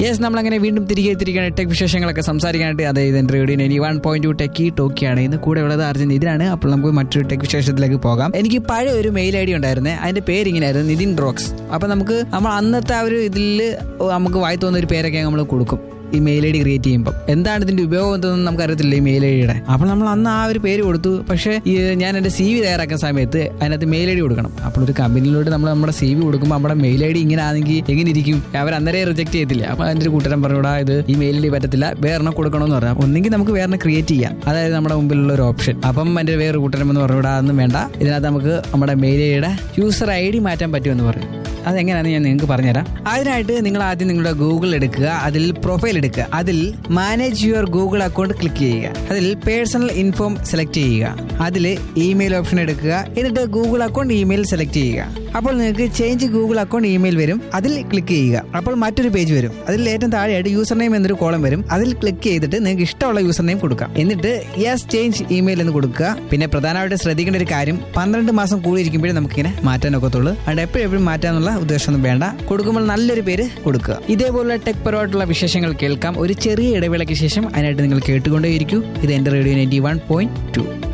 yes നമ്മളങ്ങനെ വീണ്ടും തിരികെ എത്തിരിക്കുകയാണ് ടെക് വിശേഷങ്ങളൊക്കെ സംസാരിക്കാനായിട്ട് അതായത് എൻ്റെ radio ninety one point two techie ടോക്കിയാണ് ഇന്ന് കൂടെ ഉള്ളത് അർജുൻ ഇതിനാണ് അപ്പോൾ നമുക്ക് മറ്റൊരു ടെക് വിശേഷത്തിലേക്ക് പോകാം എനിക്ക് പഴയ ഒരു മെയിൽ ഐ ഡി ഉണ്ടായിരുന്നേ അതിന്റെ പേര് ഇങ്ങനെയായിരുന്നു നിതിൻ റോക്സ് അപ്പൊ നമുക്ക് നമ്മൾ അന്നത്തെ ആ ഒരു ഇതിൽ നമുക്ക് വായി തോന്നുന്ന ഒരു പേരൊക്കെ നമ്മൾ കൊടുക്കും ഈ മെയിൽ ഐ ഡി ക്രിയേറ്റ് ചെയ്യുമ്പോൾ എന്താണ് ഇതിന്റെ ഉപയോഗം എന്തെന്ന് നമുക്ക് അറിയത്തില്ല ഈ മെയിൽ ഐ ഡിയുടെ അപ്പോൾ നമ്മൾ അന്ന് ആ ഒരു പേര് കൊടുത്തു പക്ഷേ ഈ ഞാൻ എൻ്റെ സി വി തയ്യാറാക്കുന്ന സമയത്ത് അതിനകത്ത് മെയിൽ ഐ ഡി കൊടുക്കണം അപ്പോൾ ഒരു കമ്പനിയിലോട്ട് നമ്മൾ നമ്മുടെ സി വി കൊടുക്കുമ്പോൾ നമ്മുടെ മെയിൽ ഐ ഡി ഇങ്ങനെ ആണെങ്കിൽ എങ്ങനെ ഇരിക്കും അവർ അന്നേരം റിജക്ട് ചെയ്യത്തില്ല അപ്പോൾ അതിൻ്റെ ഒരു കൂട്ടരം പറഞ്ഞൂടാ ഇത് ഈ മെയിൽ ഐ ഡി പറ്റത്തില്ല വേറെ കൊടുക്കണമെന്ന് പറഞ്ഞാൽ ഒന്നെങ്കിൽ നമുക്ക് വേറെ ക്രിയേറ്റ് ചെയ്യാം അതായത് നമ്മുടെ മുമ്പിലുള്ള ഒരു ഓപ്ഷൻ അപ്പം എൻ്റെ വേറെ കൂട്ടരം എന്ന് പറഞ്ഞൂടാ അതൊന്നും വേണ്ട ഇതിനകത്ത് നമുക്ക് നമ്മുടെ മെയിൽ ഐ ഡിയുടെ യൂസർ ഐ ഡി മാറ്റാൻ പറ്റുമെന്ന് പറയും അതെങ്ങനെയാണെന്ന് ഞാൻ നിങ്ങൾക്ക് പറഞ്ഞുതരാം അതിനായിട്ട് നിങ്ങൾ ആദ്യം നിങ്ങളുടെ ഗൂഗിൾ എടുക്കുക അതിൽ പ്രൊഫൈൽ എടുക്കുക അതിൽ manage your Google account click ചെയ്യുക അതിൽ പേഴ്സണൽ ഇൻഫോം സെലക്ട് ചെയ്യുക അതിൽ ഇമെയിൽ ഓപ്ഷൻ എടുക്കുക എന്നിട്ട് ഗൂഗിൾ അക്കൗണ്ട് ഇമെയിൽ സെലക്ട് ചെയ്യുക അപ്പോൾ നിങ്ങൾക്ക് ചേഞ്ച് ഗൂഗിൾ അക്കൗണ്ട് ഇമെയിൽ വരും അതിൽ ക്ലിക്ക് ചെയ്യുക അപ്പോൾ മറ്റൊരു പേജ് വരും അതിൽ ഏറ്റവും താഴെയായിട്ട് യൂസർ നെയിം എന്നൊരു കോളം വരും അതിൽ ക്ലിക്ക് ചെയ്തിട്ട് നിങ്ങൾക്ക് ഇഷ്ടമുള്ള യൂസർ നെയിം കൊടുക്കാം എന്നിട്ട് യെസ് ചേഞ്ച് ഇമെയിൽ എന്ന് കൊടുക്കുക പിന്നെ പ്രധാനമായിട്ട് ശ്രദ്ധിക്കേണ്ട ഒരു കാര്യം പന്ത്രണ്ട് മാസം കൂടി ഇരിക്കുമ്പോഴേ നമുക്കിങ്ങനെ മാറ്റാൻ ഒക്കത്തുള്ളൂ അതുകൊണ്ട് എപ്പോഴും എപ്പോഴും മാറ്റാനുള്ള ഉദ്ദേശമൊന്നും വേണ്ട കൊടുക്കുമ്പോൾ നല്ലൊരു പേര് കൊടുക്കുക ഇതേപോലുള്ള ടെക് പരമായിട്ടുള്ള വിശേഷങ്ങൾ കേൾക്കാം ഒരു ചെറിയ ഇടവേളയ്ക്ക് ശേഷം അതിനായിട്ട് നിങ്ങൾ കേട്ടുകൊണ്ടേയിരിക്കൂ ഇത് എന്റെ radio ninety one point to